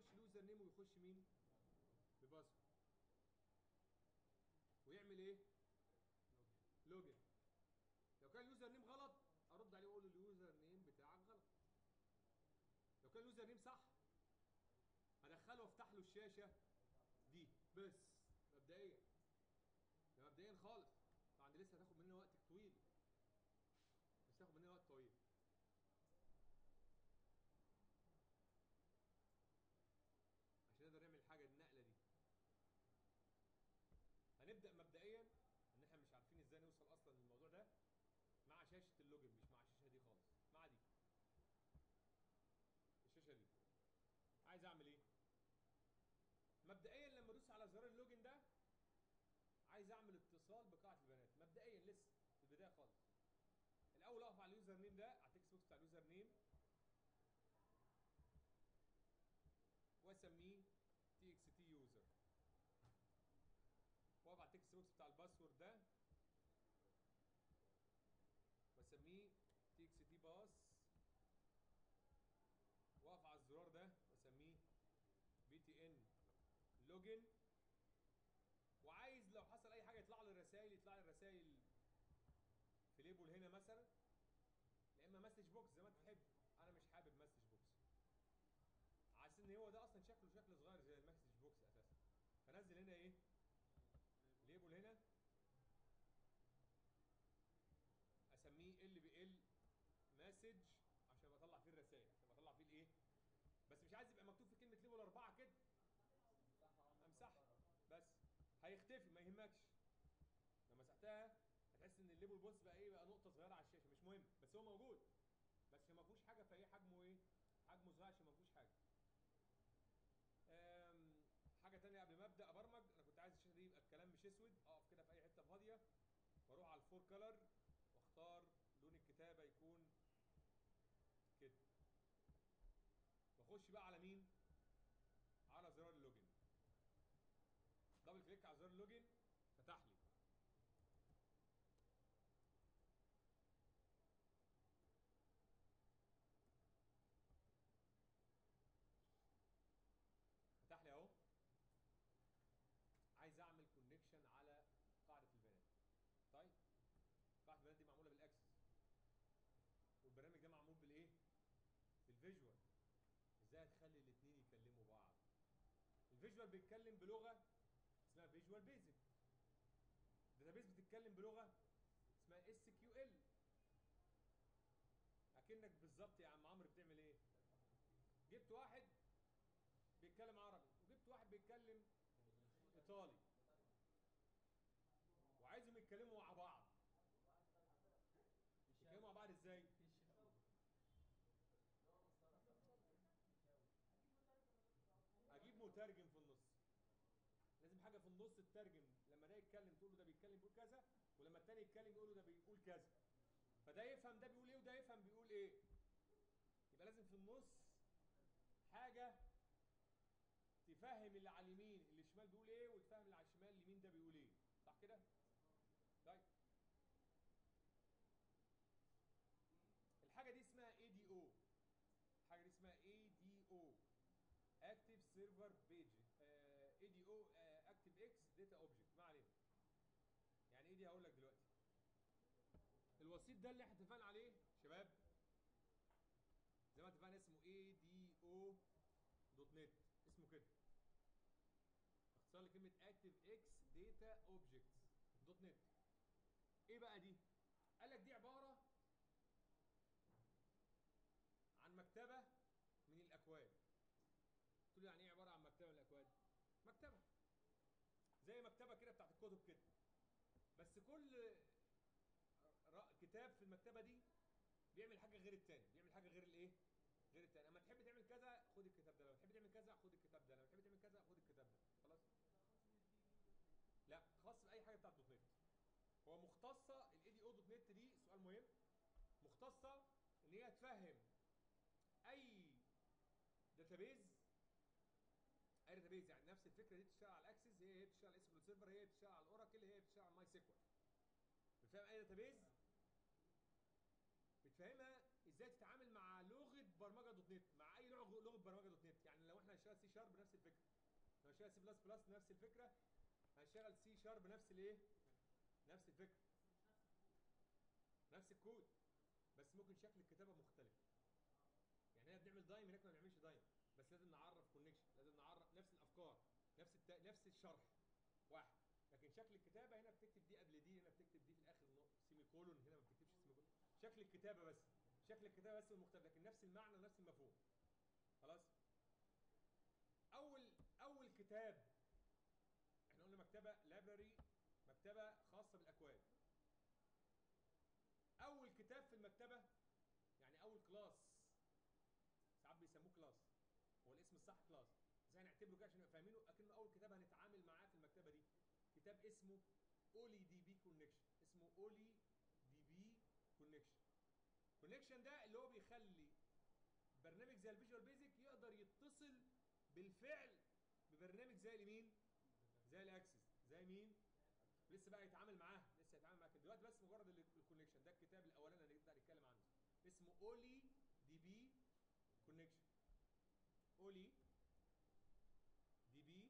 بيخش اليوزر نيم ويخش مين بباسورد ويعمل ايه لوجن لو كان اليوزر نيم غلط ارد عليه واقول له اليوزر نيم بتاعك غلط لو كان اليوزر نيم صح هدخله وافتح له الشاشه دي بس مبدئيا ده مبدئيا خالص طبعا دي لسه هتاخد مننا وقت طويل بس هتاخد مننا وقت طويل عشان نقدر نعمل حاجه النقله دي هنبدا مبدئيا ان احنا مش عارفين ازاي نوصل اصلا للموضوع ده مع شاشه اللوجن مش مع الشاشه دي خالص مع دي الشاشه دي عايز اعمل ايه مبدئيا لما ادوس على زرار اللوجن ده عايز اعمل اتصال بقاعه البيانات مبدئيا لسه في البدايه خالص الاول اقف على اليوزر نيم ده على التكست بوكس بتاع اليوزر نيم واسميه تي اكس تي يوزر واقف على التكست بوكس بتاع الباسورد ده واسميه تي اكس تي باس واقف على الزرار ده واسميه بي تي ان لوجن وعايز لو حصل اي حاجه يطلع لي الرسائل يطلع لي الرسائل في ليبل هنا مثلا يا اما مسج بوكس زي ما انت تحب انا مش حابب مسج بوكس عايز ان هو ده اصلا شكله شكل صغير زي المسج بوكس اساسا فنزل هنا ايه ليبل هنا اسميه ال بي ال مسج عشان بطلع فيه الرسائل عشان بطلع فيه الايه بس مش عايز يبقى مكتوب في كلمه ليبل اربعه كده امسحها بس هيختفي ما يهمكش لو مسحتها هتحس ان الليبل بص بقى ايه بقى نقطه صغيره على الشاشه مش مهم بس هو موجود بس ما فيهوش حاجه فايه حجمه ايه حجمه صغير عشان ما فيهوش حاجه أم، حاجه تانية قبل ما ابدا ابرمج انا كنت عايز الشاشه دي يبقى الكلام مش اسود اقف كده في اي حته فاضيه واروح على الفور كلر واختار لون الكتابه يكون كده واخش بقى على مين على زرار اللوجن دبل كليك على زرار اللوجن فتح لي فتح لي اهو عايز اعمل كونكشن على قاعده البيانات طيب قاعده البيانات دي معموله بالاكسس والبرنامج ده معمول بالايه بالفيجوال ازاي هتخلي الاثنين يكلموا بعض الفيجوال بيتكلم بلغه اسمها فيجوال بيزك الداتابيز بتتكلم بلغه اسمها اس كيو ال اكنك بالظبط يا عم عمرو بتعمل ايه جبت واحد بيتكلم عربي وجبت واحد بيتكلم ايطالي وعايزهم يتكلموا مع بعض يتكلموا مع بعض ازاي اجيب مترجم في النص لازم حاجه في النص تترجم لما ده يتكلم تقول له ده بيتكلم بيقول كذا ولما التاني يتكلم يقول له ده بيقول كذا فده يفهم ده بيقول ايه وده يفهم بيقول ايه يبقى لازم في النص حاجه تفهم اللي على اليمين اللي الشمال بيقول ايه وتفهم اللي على الشمال اليمين ده بيقول ايه صح كده طيب الحاجه دي اسمها اي دي او الحاجه دي اسمها اي دي او اكتف سيرفر بيج اي دي او اكتف اكس داتا اوبجكت ما علينا يعني ايه دي هقول لك دلوقتي الوسيط ده اللي احنا اتفقنا عليه شباب زي ما اتفقنا اسمه اي دي او دوت نت اسمه كده اختصار لكلمه اكتف اكس داتا اوبجكتس دوت نت ايه بقى دي قال لك دي عباره عن مكتبه من الاكواد قلت له يعني ايه عباره عن مكتبه من الاكواد مكتبه زي مكتبه كده بتاعت الكتب كده بس كل ر- كتاب في المكتبه دي بيعمل حاجه غير التاني بيعمل حاجه غير الايه غير التاني اما تحب تعمل كذا خد الكتاب ده لما تحب تعمل كذا خد الكتاب ده لما تحب تعمل كذا خد الكتاب ده خلاص لا خاص باي حاجه بتاعت دوت نت هو مختصه الاي دي او دوت نت دي سؤال مهم مختصه ان هي تفهم اي داتابيز اي داتابيز يعني نفس الفكره دي بتشتغل على الاكسس هي هي بتشتغل على اسم سيرفر هي بتشتغل على الاوراكل هي بتشتغل على ماي سيكوال بتفهم اي داتابيز بتفهمها ازاي تتعامل مع لغه برمجه دوت نت مع اي لغه لغه برمجه دوت نت يعني لو احنا هشتغل سي شارب نفس الفكره لو هشتغل سي بلس بلس نفس الفكره هشتغل سي شارب نفس الايه نفس الفكره نفس الكود بس ممكن شكل الكتابه مختلف يعني هنا بنعمل دايم هناك ما بنعملش دايم بس لازم نعرف كونكشن لازم نعرف نفس الافكار نفس الت... نفس الشرح واحد لكن شكل الكتابه هنا بتكتب دي قبل دي هنا بتكتب دي في الاخر سيمي كولون هنا ما بتكتبش سيمي كولون شكل الكتابه بس شكل الكتابه بس المختلف لكن نفس المعنى ونفس المفهوم خلاص اول اول كتاب احنا قلنا مكتبه لايبراري مكتبه خاصه بالاكواد اول كتاب في المكتبه يعني اول كلاس ساعات بيسموه كلاس هو الاسم الصح كلاس بس هنعتبره كده عشان نبقى فاهمينه اكنه اول كتاب هنتعامل معاه في المكتبه دي كتاب اسمه اولي دي بي كونكشن اسمه اولي دي بي كونكشن كونكشن ده اللي هو بيخلي برنامج زي الفيجوال بيزك يقدر يتصل بالفعل ببرنامج زي اليمين زي الاكسس زي مين لسه بقى يتعامل معاه لسه يتعامل معاه كده دلوقتي بس مجرد الكونكشن ده الكتاب الاولاني اللي نقدر نتكلم عنه اسمه اولي دي بي كونكشن اولي دي بي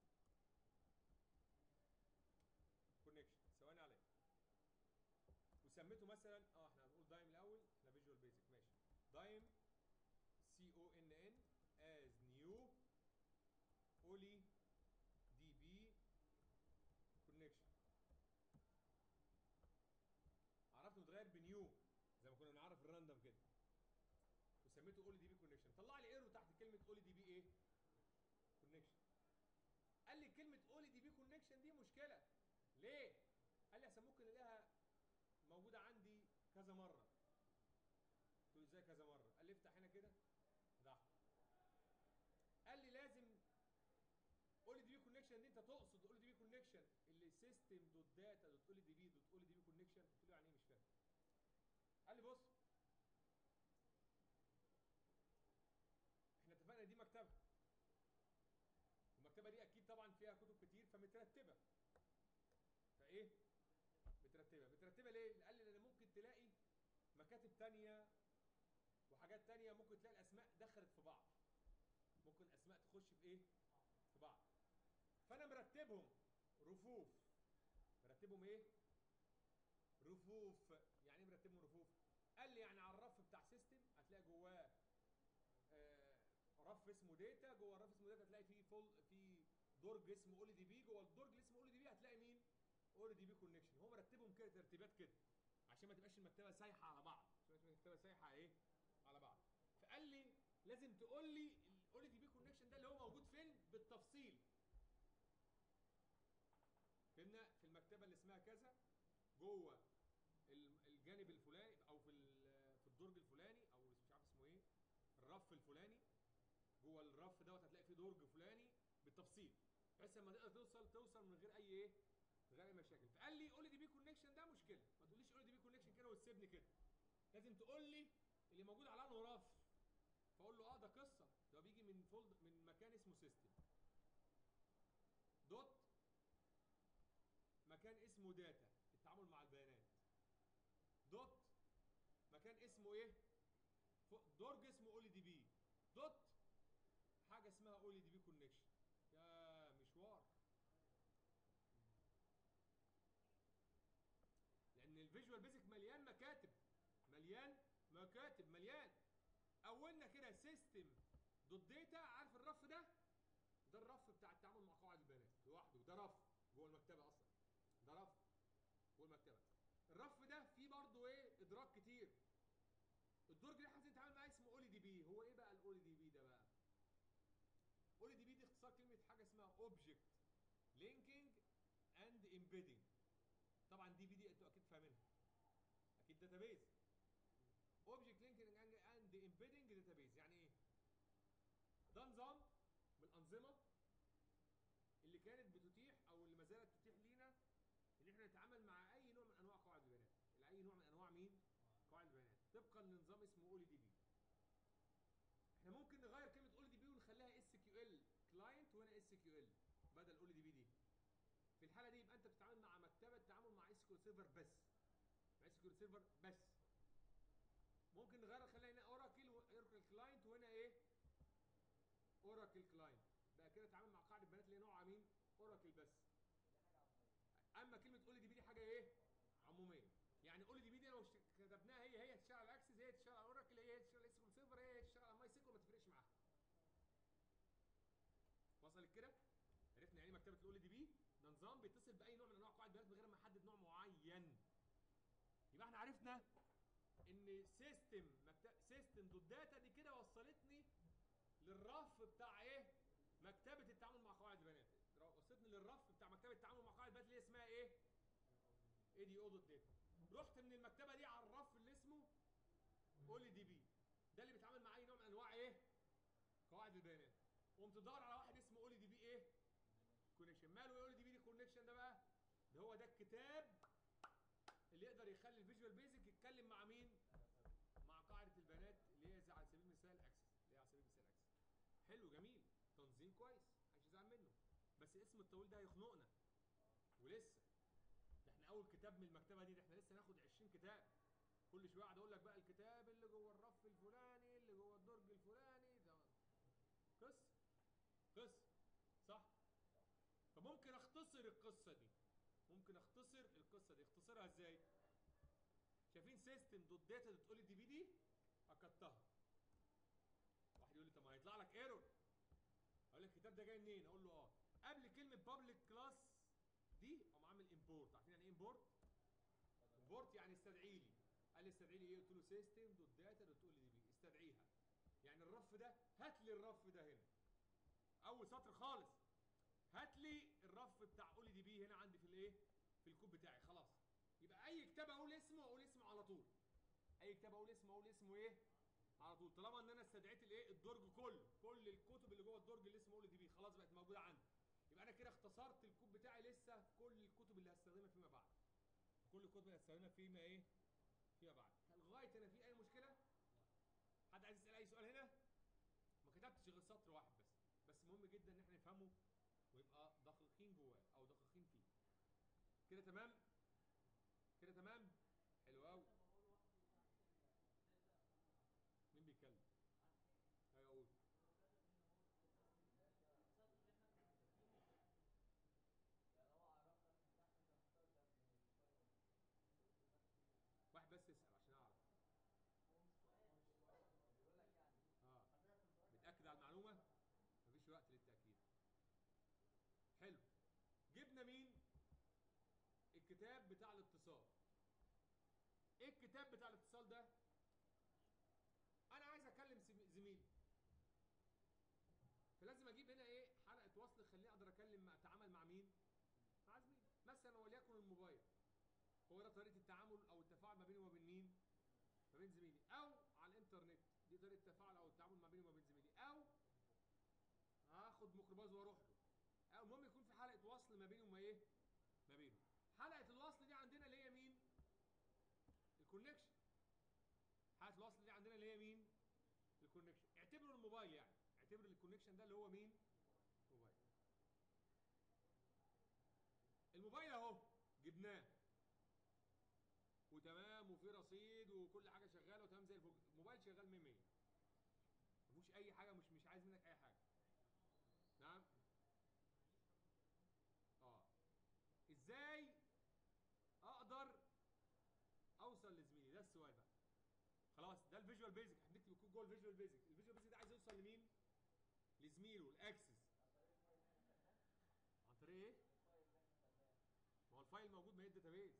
كونكشن ثواني عليا وسميته مثلا اه احنا هنقول دايم الاول احنا فيجوال بيزك ماشي دايم سي او ان ان از نيو اولي دي بي كونكشن عرفت متغير بنيو زي ما كنا بنعرف الراندوم كده وسميته اولي دي بي كونكشن طلع لي ايرو تحت كلمه اولي دي بي ايه كونكشن قال لي كلمه اولي دي بي كونكشن دي مشكله ليه قال لي عشان ممكن الاقيها موجوده عندي كذا مره قلت له ازاي كذا مره قال لي افتح هنا كده فتحت قال لي لازم اولي دي بي كونكشن دي انت تقصد اولي دي بي كونكشن اللي سيستم دوت داتا دوت اولي دي بي دوت اولي دي بي كونكشن قلت له يعني ايه مش فاهم قال لي بص احنا اتفقنا دي مكتبه المكتبه دي اكيد طبعا فيها كتب كتير فمترتبه فايه مترتبه مترتبه ليه قال لي لان ممكن تلاقي مكاتب تانية وحاجات تانية ممكن تلاقي الاسماء دخلت في بعض ممكن اسماء تخش في ايه في بعض فانا مرتبهم رفوف مرتبهم ايه رفوف يعني ايه مرتبهم رفوف قال لي يعني على الرف بتاع سيستم هتلاقي جواه آه رف اسمه داتا جوه الرف اسمه داتا هتلاقي فيه فول في درج اسمه اولي دي بي جوه الدرج اللي اسمه اولي دي بي هتلاقي مين اولي دي بي كونكشن هو مرتبهم كده ترتيبات كده عشان ما تبقاش المكتبه سايحه على بعض عشان ما تبقاش المكتبه سايحه ايه على بعض فقال لي لازم تقول لي الاولي دي بي كونكشن ده اللي هو موجود فين بالتفصيل فهمنا في المكتبه اللي اسمها كذا جوه الجانب الفلاني او في في الدرج الفلاني او مش عارف اسمه ايه الرف الفلاني جوه الرف دوت هتلاقي فيه درج فلاني بالتفصيل بحيث لما تقدر توصل توصل من غير اي ايه من غير اي مشاكل فقال لي اولي دي بي كونكشن ده مشكله ما تقوليش اولي دي بي كونكشن كده وتسيبني كده لازم تقول لي اللي موجود على انه رف فاقول له اه ده قصه ده بيجي من فولد من مكان اسمه سيستم دوت مكان اسمه داتا التعامل مع البيانات دوت مكان اسمه ايه درج اسمه اولي دي بي دوت حاجه اسمها اولي دي بي كونكشن يا مشوار لان الفيجوال بيزك مليان مكاتب مليان مكاتب مليان اولنا كده سيستم دوت داتا عارف الرف ده ده الرف بتاع التعامل مع قواعد البيانات لوحده ده رف جوه المكتبه اصلا ده رف جوه المكتبه الرف ده فيه برضه ايه ادراك كتير الدرج اللي احنا عايزين نتعامل معاه اسمه اولي دي بي هو ايه بقى الاولي دي بي ده بقى اولي دي بي دي اختصار كلمه حاجه اسمها اوبجكت لينكينج اند امبيدنج طبعا دي بي دي انتوا اكيد فاهمينها اكيد داتابيز اوبجكت لينكينج اند امبيدنج داتابيز يعني ايه ده نظام من الانظمه اللي كانت بتتيح او اللي ما زالت تتيح لينا ان احنا نتعامل مع اي نوع من انواع قواعد البيانات اي نوع من انواع مين قواعد البيانات طبقا لنظام اسمه اولي دي بي احنا ممكن نغير كلمه اولي دي بي ونخليها اس كيو ال كلاينت وهنا اس كيو ال بدل اولي دي بي دي في الحاله دي يبقى انت بتتعامل مع مكتبه تعامل مع اس كيو سيرفر بس مع اس كيو سيرفر بس ممكن نغير نخليها هنا اوراكل اوراكل كلاينت وهنا ايه اوراكل كلاينت بقى كده اتعامل مع قاعده بيانات اللي هي نوعها مين اوراكل بس اما كلمه اولي دي بي دي حاجه ايه عموميه يعني اولي دي بي دي لو اشت- كتبناها هي هي تشتغل على اكسس هي تشتغل على اوراكل هي هي تشتغل على اسكول سيرفر هي هي تشتغل على ماي سيكول ما تفرقش معاها وصلت كده عرفنا يعني ايه مكتبه الاولي دي بي ده نظام بيتصل باي نوع من انواع قواعد البيانات من غير ما احدد نوع معين يبقى احنا عرفنا ان سيستم مكتب سيستم دوت داتا دي كده وصلتني للرف بتاع ايه مكتبه التعامل مع قواعد البيانات وصلتني للرف بتاع مكتبه التعامل مع قواعد البيانات اللي هي اسمها ايه اي دي او دوت داتا رحت من المكتبه دي على الرف اللي اسمه اولي دي بي ده اللي بيتعامل مع اي نوع من انواع ايه قواعد البيانات قمت تدور على واحد اسمه اولي دي بي ايه كونكشن ماله ايه اولي دي بي دي كونكشن ده بقى ده هو ده الكتاب اللي يقدر يخلي الفيجوال بيزك يتكلم مع مين مع قاعده البيانات اللي هي زي على سبيل المثال اكسس اللي هي على سبيل المثال اكسس حلو جميل تنظيم كويس محدش يزعل منه بس الاسم الطويل ده هيخنقنا ولسه ده احنا اول كتاب من المكتبه دي ده احنا لسه ناخد 20 كتاب كل شويه اقعد اقول لك بقى الكتاب اللي جوه الرف الفلاني اللي جوه الدرج الفلاني ده قصه قصه صح فممكن اختصر القصه دي ممكن اختصر القصه دي اختصرها ازاي شايفين سيستم دوت داتا دوت اولي دي بي دي اكدتها واحد يقول لي طب ما هيطلع لك ايرور اقول لك الكتاب ده جاي منين اقول له اه قبل كلمه بابليك كلاس دي اقوم عامل امبورت عارفين يعني ايه امبورت امبورت يعني استدعي لي قال لي استدعي لي ايه قلت له سيستم دوت داتا دوت اولي دي بي استدعيها يعني الرف ده هات لي الرف ده هنا اول سطر خالص هات لي الرف بتاع اولي دي بي هنا عندي في الايه في الكود بتاعي خلاص يبقى اي كتاب اقول اسمه اقول اسمه على طول اي كتاب اقول اسمه اقول اسمه ايه على طول طالما ان انا استدعيت الايه الدرج كله كل الكتب اللي جوه الدرج اللي اسمه اولي دي بي خلاص بقت موجوده عندي يبقى انا كده اختصرت الكود بتاعي لسه كل الكتب اللي هستخدمها فيما بعد كل الكتب اللي هستخدمها فيما ايه فيما بعد لغايه هنا في اي مشكله حد عايز يسال اي سؤال هنا ما كتبتش غير سطر واحد بس بس مهم جدا ان احنا نفهمه ويبقى دقيقين جواه او دقيقين فيه كده تمام كده تمام حلو قوي مين بيتكلم ايوه قول واحد بس يسال عشان اعرف اه بتاكد على المعلومه مفيش وقت للتاكيد حلو جبنا مين الكتاب بتاع الاتصال ايه الكتاب بتاع الاتصال ده انا عايز اكلم زم- زميلي فلازم اجيب هنا ايه حلقه وصل تخليني اقدر اكلم مع اتعامل مع مين مع زميلي مثلا وليكن الموبايل هو ده طريقه التعامل او التفاعل ما بيني وما بين مين ما بين زميلي او على الانترنت دي طريقه التفاعل او التعامل ما بيني وما بين زميلي او هاخد ميكروباص واروح له أو المهم يكون في حلقه وصل ما بيني وما ايه ما بينه حلقه الوصل دي عندنا اللي هي مين الكونكشن حلقه الوصل دي عندنا اللي هي مين الكونكشن اعتبروا الموبايل يعني اعتبر الكونكشن ده اللي هو مين موبايل الموبايل اهو جبناه وتمام وفي رصيد وكل حاجه شغاله وتمام زي الفل الموبايل شغال 100 100 مفيهوش اي حاجه مش مش عايز منك اي حاجه نعم اه ازاي اقدر اوصل لزميلي ده السؤال بقى خلاص ده الفيجوال بيزك هنكتب الكود جوه الفيجوال بيزك الفيجوال بيزك ده عايز يوصل لمين لزميله الاكسس عن طريق ايه ما هو الفايل موجود ما هي الداتابيز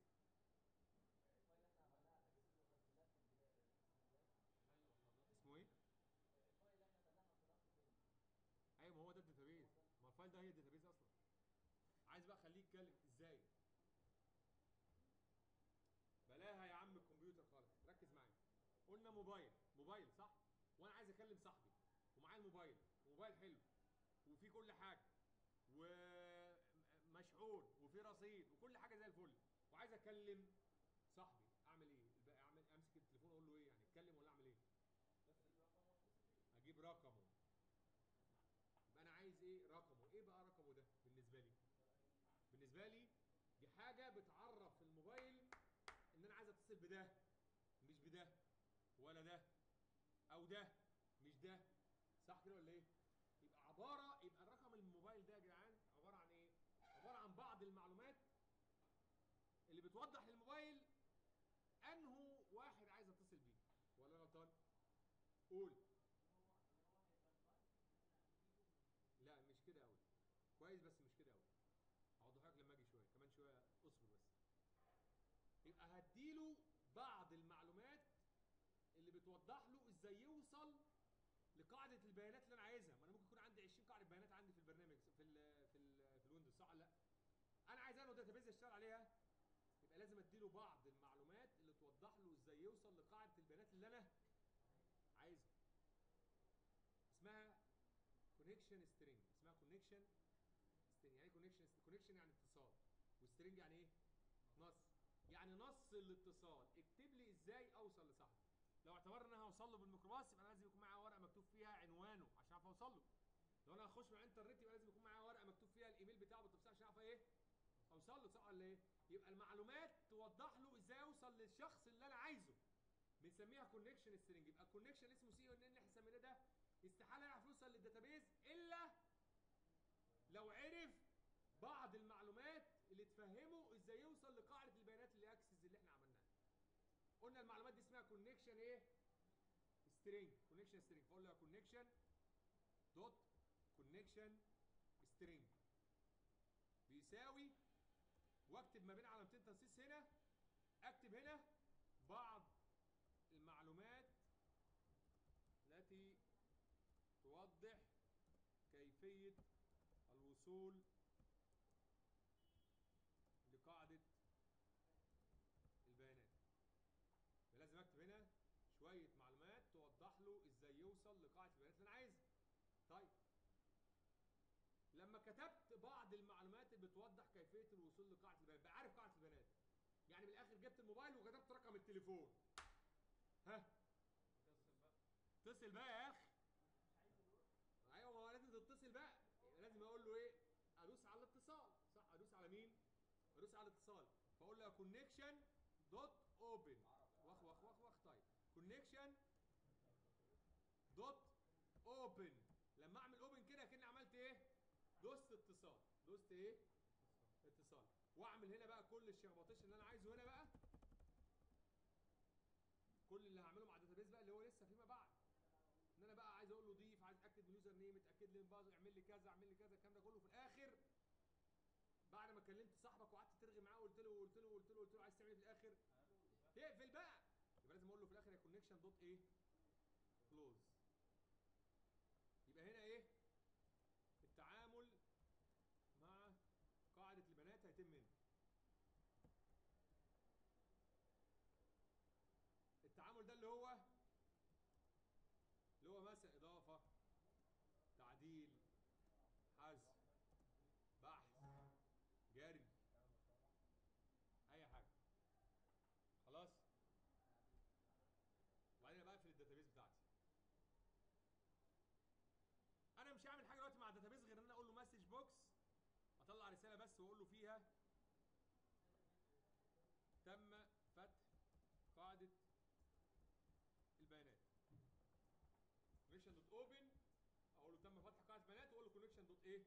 اسمه ايه ايوه ما هو ده الداتابيز ما الفايل ده هي الداتابيز اصلا عايز بقى خليه يتكلم ازاي بلاها يا عم الكمبيوتر خالص ركز معايا قلنا موبايل موبايل صح وانا عايز اكلم صاحبي ومعايا الموبايل موبايل حلو وفي كل حاجه ومشحون وفي رصيد وكل حاجه زي الفل وعايز اكلم صاحبي اعمل ايه الباقي اعمل امسك التليفون اقول له ايه يعني اتكلم ولا اعمل ايه اجيب رقمه يبقى انا عايز ايه رقمه ايه بقى رقمه ده بالنسبه لي بالنسبه لي دي حاجه بتعرف الموبايل ان انا عايز اتصل بده مش بده ولا ده او ده مش ده صح كده ولا ايه يبقى بتوضح للموبايل انه واحد عايز اتصل بيه ولا انا غلطان قول لا مش كده قوي كويس بس مش كده قوي هوضح لك لما اجي شويه كمان شويه اصبر بس يبقى هديله بعض المعلومات اللي بتوضح له ازاي يوصل لقاعده البيانات اللي انا عايزها ما انا ممكن يكون عندي 20 قاعده بيانات عندي في البرنامج في ال في ال في الويندوز صح ولا لا انا عايز انا داتابيز اشتغل عليها يبقى لازم اديله بعض المعلومات اللي توضح له ازاي يوصل لقاعده البيانات اللي انا عايزها اسمها كونكشن سترينج اسمها كونكشن سترينج يعني كونكشن كونكشن يعني اتصال وسترينج يعني ايه نص يعني نص الاتصال اكتب لي ازاي اوصل لصاحبي لو اعتبرنا ان انا هوصل له بالميكروباص يبقى انا لازم يكون معايا ورقه مكتوب فيها عنوانه عشان اعرف اوصل له لو انا هخش من الانترنت يبقى لازم يكون معايا ورقه مكتوب فيها الايميل بتاعه بالتفصيل عشان اعرف ايه اوصل له صح ولا ايه يبقى المعلومات توضح له ازاي اوصل للشخص اللي انا عايزه بنسميها كونكشن سترينج يبقى الكونكشن اسمه سي ان ان احنا سميناه ده استحاله يعرف يوصل للداتابيز الا لو عرف بعض المعلومات اللي تفهمه ازاي يوصل لقاعده البيانات اللي اكسس اللي احنا عملناها قلنا المعلومات دي اسمها كونكشن ايه سترينج كونكشن سترينج فاقول له كونكشن دوت كونكشن سترينج بيساوي واكتب ما بين علامتين تنصيص هنا اكتب هنا بعض المعلومات التي توضح كيفية الوصول لقاعدة البيانات لازم اكتب هنا شوية معلومات توضح له ازاي يوصل لقاعدة البيانات اللي انا عايزها طيب لما كتبت بعض المعلومات اللي بتوضح كيفية الوصول لقاعدة البيانات بقى عارف قاعدة البيانات يعني من الاخر جبت الموبايل وكتبت رقم التليفون ها اتصل بقى اتصل بقى يا اخي ايوه ما هو لازم تتصل بقى يبقى لازم اقول له ايه ادوس على الاتصال صح ادوس على مين ادوس على الاتصال فاقول له كونكشن دوت اوبن واخ واخ واخ واخ طيب كونكشن دوت اوبن لما اعمل اوبن كده كاني عملت ايه دوست اتصال دوست ايه اتصال واعمل هنا بقى كل الشخبطيش اللي انا عايزه هنا بقى كل اللي هعمله مع الداتابيز بقى اللي هو لسه فيما بعد ان انا بقى عايز اقول له ضيف عايز اتاكد من اليوزر نيم اتاكد لي من بعض اعمل لي كذا اعمل لي كذا الكلام ده كله في الاخر بعد ما كلمت صاحبك وقعدت ترغي معاه وقلت له وقلت له وقلت له قلت له عايز تعمل ايه في الاخر تقفل بقى يبقى لازم اقول له في الاخر يا كونكشن دوت ايه كلوز يبقى هنا ايه التعامل مع قاعده البيانات هيتم هنا التعامل ده اللي هو اللي هو مثلا اضافه تعديل حذف بحث جري اي حاجه خلاص وبعدين بقى اقفل الداتابيز بتاعتي انا مش هعمل حاجه دلوقتي مع الداتابيز غير ان انا اقول له مسج بوكس اطلع رساله بس واقول له فيها تم فتح قاعده البيانات كونكشن دوت اوبن اقول له تم فتح قاعده بيانات واقول له كونكشن دوت ايه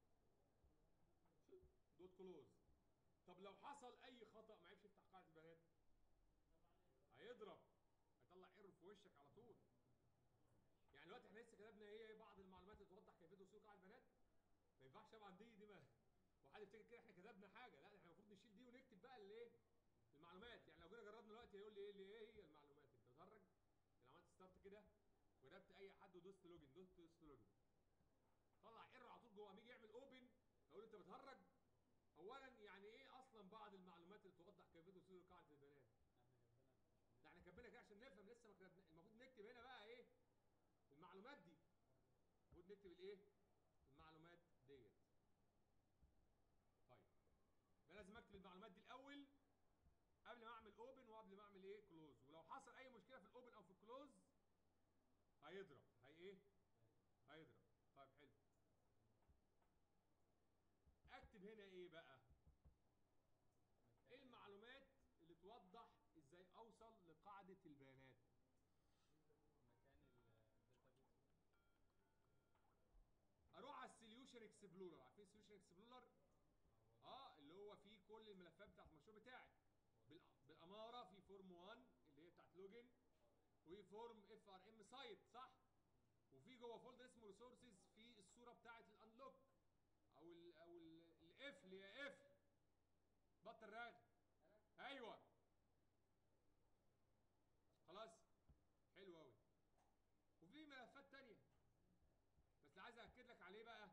دوت كلوز طب لو حصل اي خطا ما عرفش يفتح قاعده البيانات هيضرب هيطلع ايرور في وشك على طول يعني دلوقتي احنا لسه كتبنا ايه بعض المعلومات اللي توضح كيفيه وصول قاعده البيانات ما ينفعش طبعا دي دي ما وحد يفتكر كده احنا كتبنا حاجه لا احنا المفروض نشيل دي ونكتب بقى الايه المعلومات يعني لو جينا جربنا دلوقتي هيقول لي ايه اللي ايه هي المعلومات انت بتهرج لو عملت ستارت كده وجبت اي حد ودوست لوجن دوست دوست لوجن طلع ايرور على طول جوه قام يجي يعمل اوبن اقول انت بتهرج اولا يعني ايه اصلا بعض المعلومات اللي توضح كيفيه وصول قاعده البيانات ده احنا كاتبينها كده عشان نفهم لسه ما كتبنا المفروض نكتب هنا بقى ايه المعلومات دي المفروض نكتب الايه المعلومات ديت طيب يبقى لازم اكتب المعلومات دي الاول قبل ما اعمل اوبن وقبل ما اعمل ايه كلوز ولو حصل اي مشكله في الاوبن او في الكلوز هيضرب هي ايه هيضرب طيب حلو اكتب هنا ايه بقى ايه المعلومات اللي توضح ازاي اوصل لقاعده البيانات مكان الداتابيس اروح على السوليوشن اكسبلورر عارفين السوليوشن اكسبلورر اه اللي هو فيه كل الملفات بتاعت المشروع بتاعي عماره في فورم 1 اللي هي بتاعت لوجن وفي فورم اف ار ام سايت صح وفي جوه فولدر اسمه ريسورسز في الصوره بتاعت الانلوك او ال او القفل يا قفل بطل رغي ايوه خلاص حلو قوي وفي ملفات تانية بس اللي عايز اكد لك عليه بقى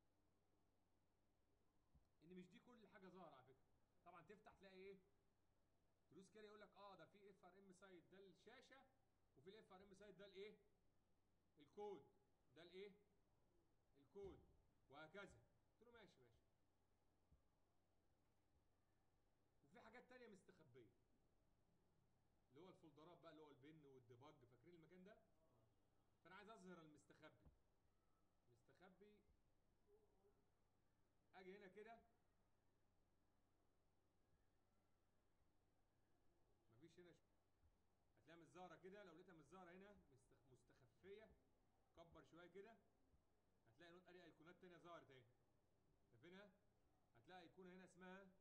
ان مش دي كل حاجه ظاهره على فكره طبعا تفتح تلاقي ايه تدوس كده يقول لك اه ده في اف ار ام سايت ده الشاشه وفي الاف ار ام سايت ده الايه الكود ده الايه الكود وهكذا قلت له ماشي ماشي وفي حاجات تانية مستخبيه اللي هو الفولدرات بقى اللي هو البن والديباج فاكرين المكان ده فانا عايز اظهر المستخبي مستخبي اجي هنا كده مفيش هنا ش... هتلاقيها مش ظاهره كده لو لقيتها مش ظاهره هنا مستخ... مستخفيه كبر شويه كده هتلاقي نوت ادي ايقونات تانية ظهرت اهي شايفينها هتلاقي ايقونه هنا اسمها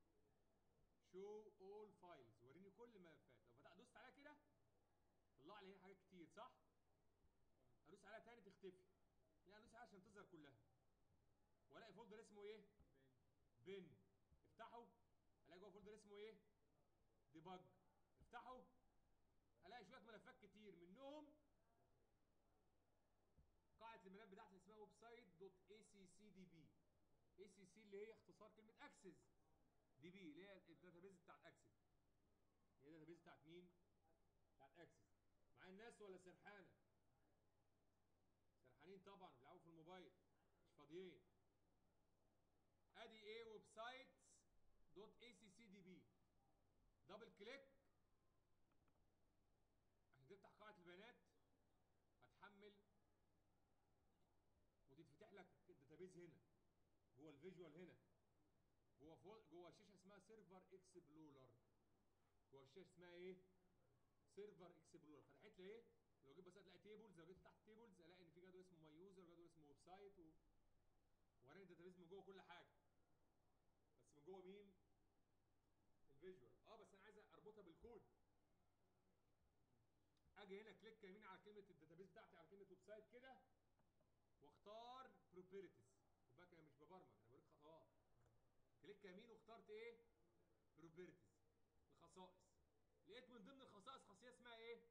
شو اول فايلز وريني كل الملفات لو فتحت دوست عليها كده طلع لي هنا حاجات كتير صح ادوس عليها تاني تختفي يعني ادوس عليها عشان تظهر كلها والاقي فولدر اسمه ايه بين بن افتحه الاقي جوه فولدر اسمه ايه ديباج افتحه الاقي شويه ملفات كتير منهم قاعده الملف بتاعتي اللي اسمها ويب سايت دوت اي سي سي دي بي اي سي سي اللي هي اختصار كلمه اكسس دي بي اللي هي الداتابيز بتاعت اكسس هي الداتابيز بتاعت مين بتاعت اكسس معايا الناس ولا سرحانه سرحانين طبعا بيلعبوا في الموبايل مش فاضيين ادي ايه ويب سايت دوت اي سي سي دي بي دبل كليك عشان تفتح قاعده البيانات هتحمل وتتفتح لك الداتابيز هنا جوه الفيجوال هنا جوه فول جوه شاشه اسمها سيرفر اكسبلورر جوه الشاشه اسمها ايه سيرفر اكسبلورر فتحت لي ايه لو جيت بس الاقي تيبلز لو جيت تحت تيبلز الاقي ان في جدول اسمه ماي يوزر جدول اسمه ويب سايت و... وراني الداتابيز من جوه كل حاجه بس من جوه مين الفيجوال اه بس انا عايز اربطها بالكود اجي هنا كليك يمين على كلمه الداتابيز بتاعتي على كلمه ويب سايت كده واختار بروبرتيز خد بالك انا مش ببرمج انا بوريك خطوات كليك يمين واخترت ايه بروبرتيز الخصائص لقيت من ضمن الخصائص خاصيه اسمها ايه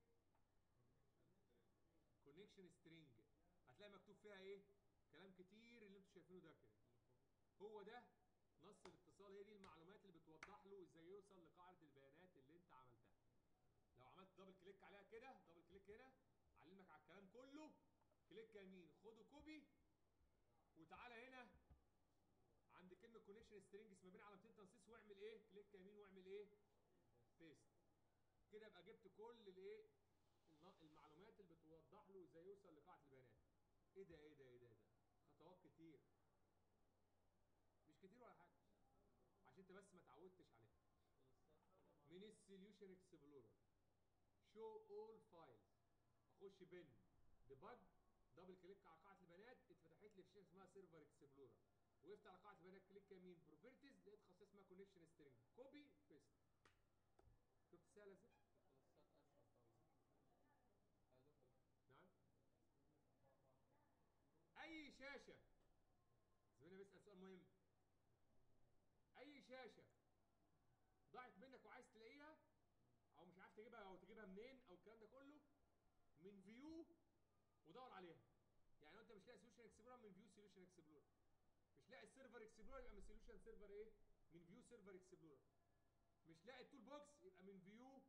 كونكشن سترينج هتلاقي مكتوب فيها ايه كلام كتير اللي انتوا شايفينه ده كده هو ده نص الاتصال هي دي المعلومات اللي بتوضح له ازاي يوصل لقاعده البيانات اللي انت عملتها لو عملت دبل كليك عليها كده دبل كليك هنا علمك على الكلام كله كليك يمين خده كوبي وتعالى هنا عند كلمه كونكشن سترينجز ما بين علامتين تنصيص واعمل ايه كليك يمين واعمل ايه بيست كده يبقى جبت كل الايه الن- المعلومات اللي بتوضح له ازاي يوصل لقاعده البيانات ايه ده ايه ده ايه ده ايه ده خطوات كتير مش كتير ولا حاجه عشان انت بس ما اتعودتش عليها من السوليوشن اكسبلورر شو اول فايلز اخش بن ديباج دبل كليك على قاعده البيانات اتفتحت لي في شاشه اسمها سيرفر اكسبلورر وقفت على قاعده البيانات كليك يمين بروبرتيز لقيت خاصيه اسمها كونكشن سترينج كوبي بيست شفت سهله ازاي؟ خلاص اسهل طبعا يا دكتور نعم اي شاشه زميلنا بيسال سؤال مهم اي شاشه ضاعت منك وعايز تلاقيها او مش عارف تجيبها او تجيبها منين او الكلام ده كله من فيو ودور عليها يعني لو انت مش لاقي سوليوشن اكسبلورر من فيو سوليوشن اكسبلورر مش لاقي السيرفر اكسبلورر يبقى من سوليوشن سيرفر ايه من فيو سيرفر اكسبلورر مش لاقي التول بوكس يبقى من فيو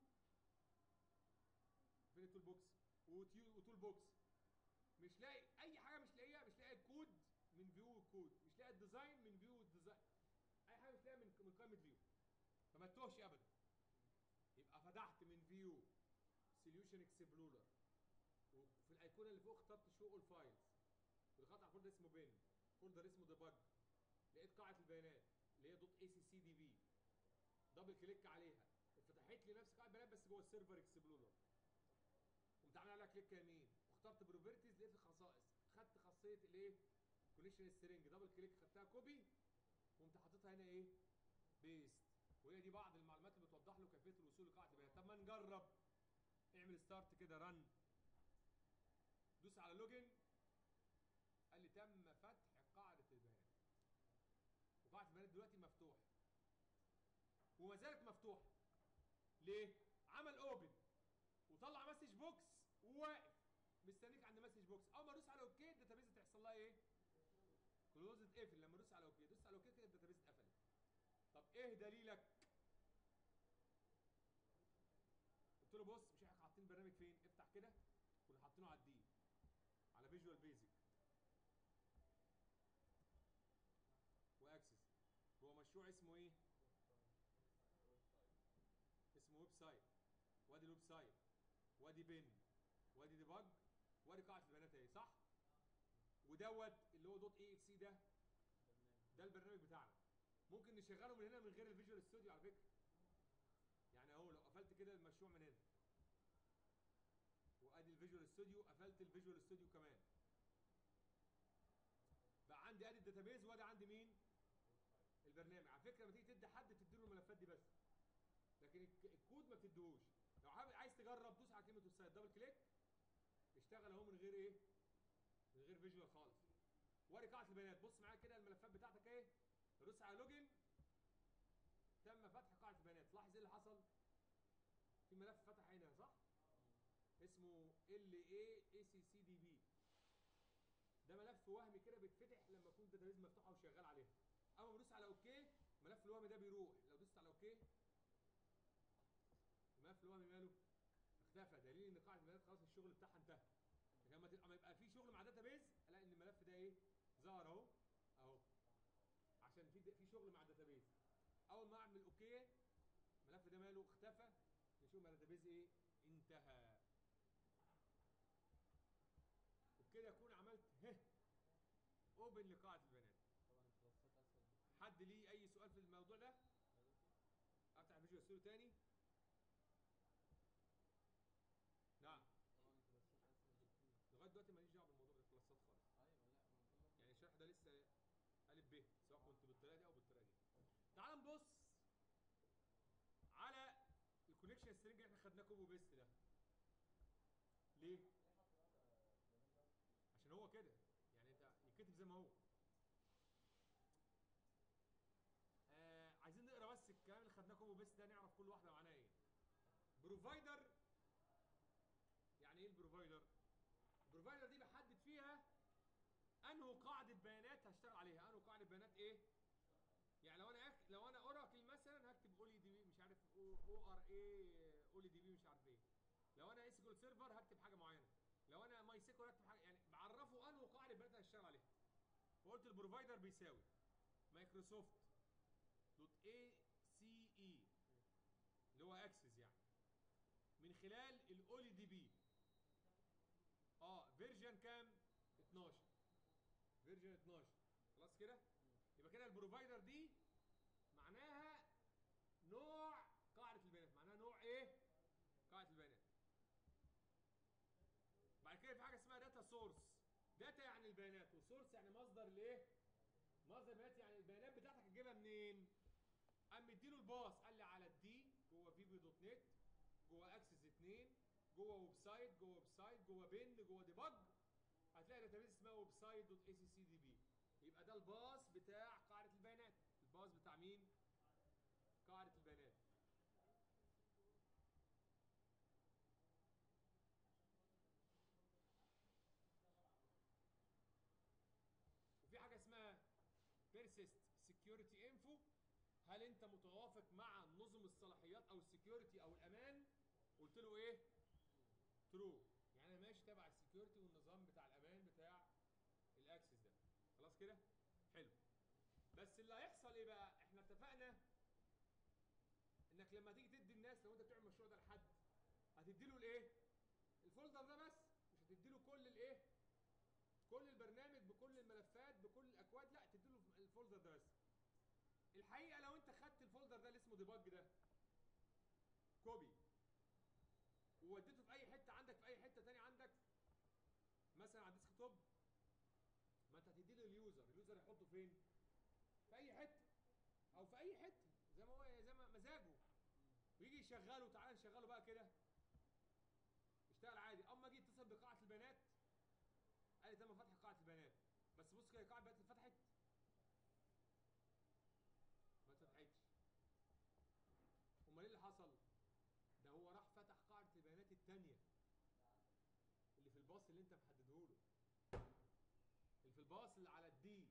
فين التول بوكس وتيو وتول بوكس مش لاقي اي حاجه مش لاقيها مش لاقي الكود من فيو الكود مش لاقي الديزاين من فيو الديزاين اي حاجه مش لاقيها من من قائمه فيو فما تتوهش ابدا يبقى فتحت من فيو سوليوشن اكسبلورر وفي الايقونه اللي فوق اخترت شو اول فايلز ودخلت على فولدر اسمه بن فولدر اسمه ديباج لقيت قاعده البيانات اللي هي دوت اي سي سي دي بي دبل كليك عليها اتفتحت لي نفس قاعده البيانات بس جوه السيرفر اكسبلورر قمت عامل عليها كليك يمين واخترت بروبرتيز لقيت الخصائص خدت خاصيه الايه كونكشن سترينج دبل كليك خدتها كوبي وقمت حاططها هنا ايه بيست وهي دي بعض المعلومات اللي بتوضح له كيفيه الوصول لقاعده البيانات طب ما نجرب اعمل ستارت كده رن دوس على لوجن قال لي تم فتح قاعده البيانات وقاعده البيانات دلوقتي مفتوحه وما زالت مفتوحه ليه عمل اوبن وطلع مسج بوكس وواقف مستنيك عند مسج بوكس اول ما ادوس على اوكي الداتابيز هتحصل لها ايه كلوز اتقفل لما ادوس على اوكي دوس على اوكي كده الداتابيز اتقفلت طب ايه دليلك قلت له بص مش احنا حاطين برنامج فين افتح كده كنا حاطينه على الدي على فيجوال بيزك واكسس هو مشروع اسمه ايه اسمه ويب سايت وادي الويب سايت وادي بن وادي ديباج وادي قاعده البيانات اهي صح ودوت اللي هو دوت اي اكس سي ده برنامج ده البرنامج بتاعنا ممكن نشغله من هنا من غير الفيجوال ستوديو على فكره يعني اهو لو قفلت كده المشروع من هنا وادي الفيجوال ستوديو قفلت الفيجوال ستوديو كمان بقى عندي ادي الداتابيز وادي عندي مين البرنامج على فكره لما تيجي تدي حد بتديله الملفات دي بس لكن الك- الكود ما بتديهوش لو حابب عايز تجرب دوس على كلمه ويب سايت دبل كليك اشتغل اهو من غير ايه من غير فيجوال خالص وادي قاعده البيانات بص معايا كده الملفات بتاعتك ايه دوس على لوجن تم فتح قاعده البيانات لاحظ ايه اللي حصل في ملف فتح هنا صح اسمه ال اي اي سي سي دي بي ده ملف وهمي كده بيتفتح لما يكون الداتابيز مفتوحه وشغال عليها اول ما بدوس على اوكي الملف الوهمي ده بيروح لو دوست على اوكي الملف الوهمي ماله اختفى دليل ان قاعده البيانات خلاص الشغل بتاعها انتهى لكن لما تبقى- لما يبقى في شغل مع داتابيز الاقي ان الملف ده ايه ظهر اهو اهو عشان في في شغل مع الداتابيز اول ما اعمل اوكي الملف ده ماله اختفى نشوف مع الداتابيز ايه انتهى وبكده اكون عملت هه اوبن لقاعده البيانات طبعا الكلاسات اسهل بكتير حد ليه اي سؤال في الموضوع ده أيوة. افتح فيجوال ستوديو تاني نعم طبعا الكلاسات اسهل بكتير لغايه دلوقتي ماليش دعوه بالموضوع ده الكلاسات خالص ايوه لا ما بقول لك يعني الشرح ده لسه الف ب سواء كنت بالطريقه دي او بالطريقه دي تعال نبص على الكونكشن سترينج اللي احنا خدناه كوبي بيست ده ليه عشان هو كده يعني انت يتكتب زي ما هو آه عايزين نقرا بس الكلام اللي خدناه كوبي بيست ده نعرف كل واحده معناها ايه بروفايدر يعني ايه البروفايدر البروفايدر دي بحدد فيها انه قاعده بيانات هشتغل عليها انه قاعده بيانات ايه يعني لو انا أك... لو انا اوراكل مثلا هكتب اولي دي بي مش عارف او ار اي اولي دي بي مش عارف ايه لو انا اسكول سيرفر هكتب حاجه معينه لو انا ماي سيكول هكتب حاجه يعني بعرفه انه قاعده بيانات هشتغل عليها فقلت البروفايدر بيساوي مايكروسوفت دوت اي سي اي اللي هو اكسس يعني من خلال الاولي دي بي اه فيرجن كام 12 فيرجن 12 خلاص كده يبقى كده البروفايدر دي معناها نوع قاعده البيانات معناها نوع ايه قاعده البيانات بعد كده في حاجه اسمها داتا سورس داتا يعني البيانات وسورس يعني مصدر لايه مصدر بيانات يعني البيانات بتاعتك هتجيبها منين قام مديله الباص قال لي على الدي جوه فيبي دوت نت جوه اكسس 2 جوه ويب سايت جوه ويب سايت جوه بن جوه ديباج هتلاقي داتابيس اسمها ويب سايت دوت اي سي سي دي بي يبقى ده الباص بتاع قاعده البيانات الباص بتاع مين قاعده البيانات وفي حاجه اسمها بيرسيست سكيورتي انفو هل انت متوافق مع نظم الصلاحيات او السكيورتي او الامان قلت له ايه ترو يعني انا ماشي تبع السكيورتي والنظام بتاع الامان بتاع الاكسس ده خلاص كده حلو بس اللي هيحصل ايه بقى احنا اتفقنا انك لما تيجي تدي الناس لو انت بتعمل المشروع ده لحد هتدي له الايه الفولدر ده بس مش هتدي له كل الايه كل البرنامج بكل الملفات بكل الاكواد لا تدي له الفولدر ده بس الحقيقه لو انت خدت الفولدر ده اللي اسمه ديباج ده كوبي ووديته في اي حته عندك في اي حته تاني عندك مثلا على الديسك توب ما انت هتدي له اليوزر اليوزر يحطه فين في اي حته او في اي حته زي ما هو زي ما مزاجه ويجي يشغله تعالى نشغله بقى كده اشتغل عادي اما اجي اتصل بقاعه البيانات قال لي تم فتح قاعه البيانات بس بص كده قاعه البيانات اتفتحت ما اتفتحتش امال ايه اللي حصل ده هو راح فتح قاعده البيانات الثانيه اللي في الباص اللي انت محدده له اللي في الباص اللي على الدي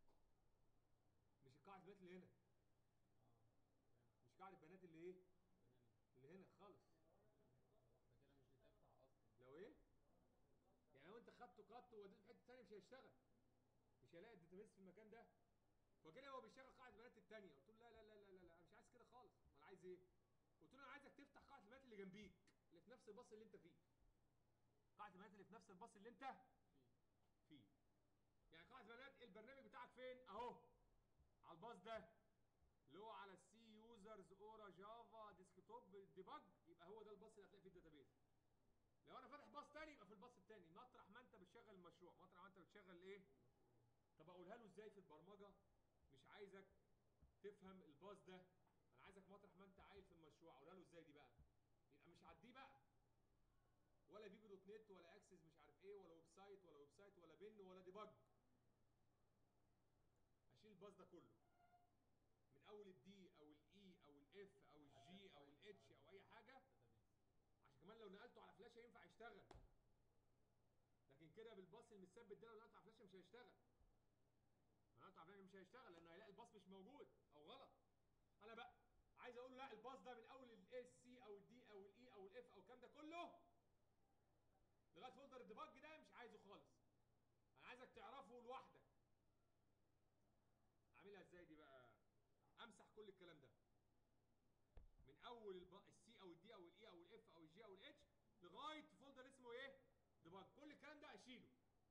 مش قاعده البيانات اللي هنا اه تمام مش قاعده البيانات اللي ايه هنا اللي هنا خالص ده كده مش بتفتح اصلا لو ايه يعني لو انت خدته قط ووديته في حته ثانيه مش هيشتغل مش هيلاقي الداتابيس في المكان ده فكده هو بيشغل قاعده البيانات الثانيه قلت له لا لا لا لا لا, لا انا مش عايز كده خالص امال عايز ايه قلت له انا عايزك تفتح قاعده البيانات اللي جنبيك اللي في نفس الباص اللي انت فيه قاعده البيانات اللي في نفس الباص اللي انت في فيه يعني قاعده البيانات البرنامج بتاعك فين اهو على الباص ده اللي هو على السي يوزرز اورا جافا ديسكتوب ديباج يبقى هو ده الباص اللي هتلاقي فيه الداتابيس لو انا فاتح باص تاني يبقى في الباص التاني مطرح ما انت بتشغل المشروع مطرح ما انت بتشغل ايه طب اقولها له ازاي في البرمجه مش عايزك تفهم الباص ده انا عايزك مطرح ما انت عايل في المشروع اقولها له ازاي دي بقى يبقى مش عديه بقى ولا بيبي دوت نت ولا اكسس مش عارف ايه ولا ويب سايت ولا ويب سايت ولا بن ولا ديباج اشيل الباص ده كله من اول الدي او الاي او الاف او الجي او الاتش او اي حاجه داتابيس عشان كمان لو نقلته على فلاشه ينفع يشتغل لكن كده بالباص المثبت ده لو نقلته على فلاشه مش هيشتغل لو نقلته على فلاشه مش هيشتغل لانه هيلاقي الباص مش موجود او غلط انا بقى عايز اقول له لا الباص ده من اول الاس سي او الدي او الاي او الاف او الكلام ده كله لغايه فولدر الديباج ده مش عايزه خالص انا عايزك تعرفه لوحدك اعملها ازاي دي بقى امسح كل الكلام ده من اول الب... السي او الدي او الاي او الاف او الجي او الاتش لغايه فولدر اسمه ايه ديباج كل الكلام ده اشيله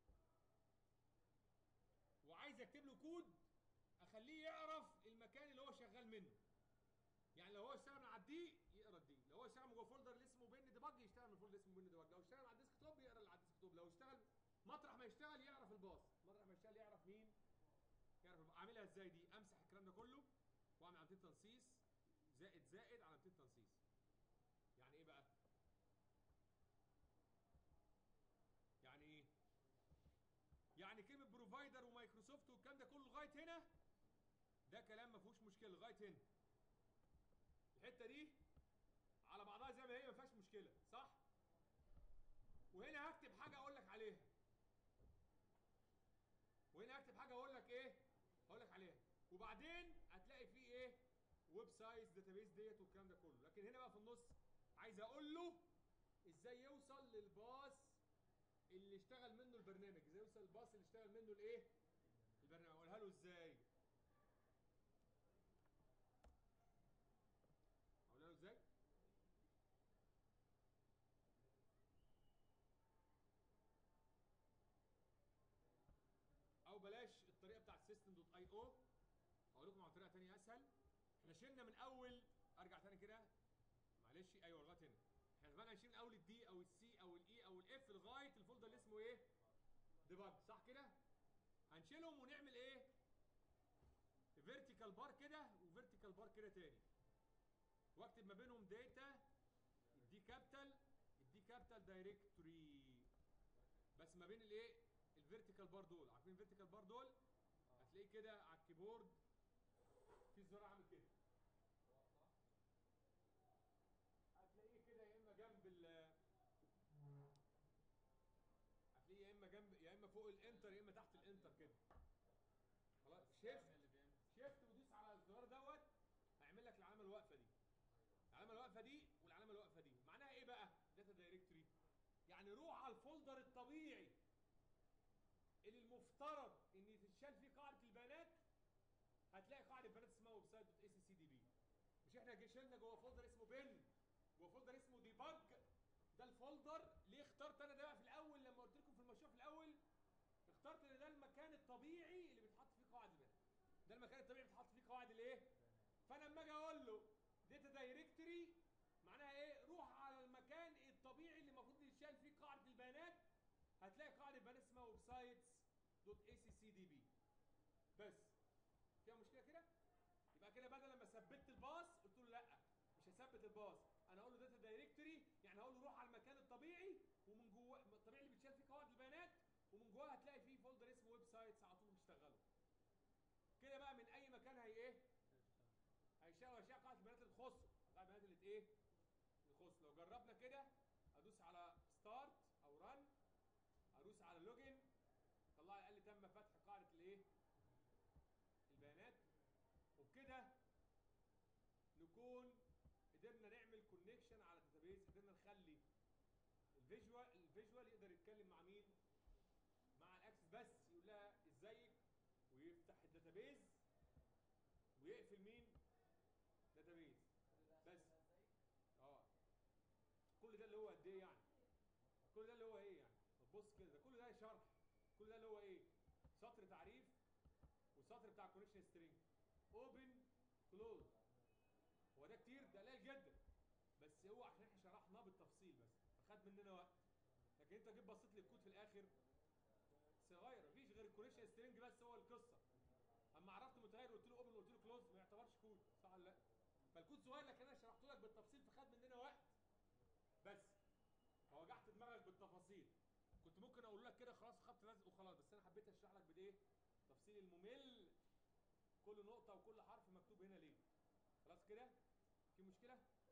وعايز اكتب له كود اخليه يعرف المكان اللي هو شغال منه يعني لو هو اشتغل من على الدي يقرا الدي لو هو اشتغل من جوه فولدر اللي اسمه بن ديباج يشتغل من الفولدر اللي اسمه بن ديباج لو اشتغل على الديسك توب يقرا اللي على الديسك توب لو اشتغل مطرح ما يشتغل يعرف الباص مطرح ما يشتغل يعرف مين يعرف الب- اعملها ازاي دي امسح الكلام ده كله واعمل علامتين تنصيص زائد زائد علامتين تنصيص يعني ايه بقى يعني ايه يعني كلمه بروفايدر ومايكروسوفت والكلام ده كله لغايه هنا ده كلام ما فيهوش مشكله لغايه هنا الحته دي على بعضها زي ما هي ما فيهاش مشكله صح وهنا هكتب حاجه اقول لك عليها وهنا هكتب حاجه اقول لك ايه هقول لك عليها وبعدين هتلاقي فيه ايه ويب سايتس داتابيس ديت والكلام ده كله لكن هنا بقى في النص عايز اقول له ازاي يوصل للباص اللي اشتغل منه البرنامج ازاي يوصل للباص اللي اشتغل منه الايه البرنامج اقولها له ازاي اقولها له ازاي او بلاش الطريقه بتاعت سيستم دوت اي او اقول لكم على طريقه ثانيه اسهل احنا شلنا من اول ارجع ثاني كده معلش ايوه لغايه هنا احنا اتفقنا نشيل من اول الدي او السي او الاي او الاف لغايه الفولدر اللي اسمه ايه ديباج صح كده هنشيلهم ونعمل ايه فيرتيكال بار كده وفيرتيكال بار كده تاني واكتب ما بينهم داتا الدي كابيتال الدي كابيتال دايركتوري بس ما بين الايه الفيرتيكال بار دول عارفين الفيرتيكال بار دول هتلاقيه كده على الكيبورد في زرار عامل كده هتلاقيه كده يا اما جنب ال هتلاقيه يا اما جنب يا اما فوق الانتر يا اما تحت الانتر كده خلاص شيفت اللي بيعمل شيفت ودوس على الزرار دوت هيعمل لك العلامه الواقفه دي العلامه الواقفه دي والعلامه الواقفه دي معناها ايه بقى داتا دايركتوري يعني روح على الفولدر الطبيعي اللي المفترض ان يتشال فيه قاعده البيانات هتلاقي قاعده بيانات اسمها ويب سايت دوت اس سي دي بي مش احنا جي- شلنا جوه فولدر اسمه بن جوه فولدر اسمه ديباج ده الفولدر ليه اخترت انا ده بقى في الاول لما قلت لكم في المشروع في الاول اخترت ان ده المكان الطبيعي اللي بيتحط فيه قواعد البيانات ده المكان الطبيعي اللي بيتحط فيه قواعد الايه فانا لما اجي اقول له داتا دايركتوري معناها ايه روح على المكان الطبيعي اللي المفروض يتشال فيه قاعده البيانات هتلاقي قاعده بيانات اسمها ويب سايتس دوت اي سي سي دي بي بس فيها مشكله كده يبقى كده بدل لما ثبت الباص قلت له لا جمله الباص انا اقول له داتا دايركتوري يعني هقول له روح على المكان الطبيعي ومن جواه الطبيعي اللي بيتشال فيه قواعد البيانات ومن جواه هتلاقي فيه فولدر اسمه ويب سايتس على طول بيشتغلوا كده بقى من اي مكان هي ايه هيشاء ويشاء قاعده البيانات اللي تخصه قاعده البيانات اللي ايه اللي تخص لو جربنا كده ادوس على ستارت او رن ادوس على لوجن طلع لي قال لي تم فتح قاعده الايه البيانات وبكده نكون قدرنا نعمل كونكشن على داتابيز قدرنا نخلي الفيجوال الفيجوال يقدر يتكلم مع مين مع الاكسس بس يقول لها ازيك ويفتح الداتابيز ويقفل مين داتابيز بس اه كل ده اللي هو قد ايه يعني كل ده اللي هو ايه يعني طب بص كده ده كل ده شرح كل ده اللي هو ايه سطر تعريف والسطر بتاع الكونكشن سترينج اوبن كلوز هو ده كتير ده قليل جدا بس هو عشان احنا شرحناه بالتفصيل بس فخد مننا وقت لكن انت جيت بصيت للكود في الاخر صغير مفيش غير الكونكشن سترينج بس هو القصه اما عرفت متغير قلت له اوبن وقلت له كلوز ما يعتبرش كود صح ولا لا فالكود صغير لكن انا شرحته لك بالتفصيل فخد مننا وقت بس فوجعت دماغك بالتفاصيل كنت ممكن اقول لك كده خلاص خط لزق وخلاص بس انا حبيت اشرح لك بالايه التفصيل الممل كل نقطه وكل حرف مكتوب هنا ليه خلاص كده في مشكله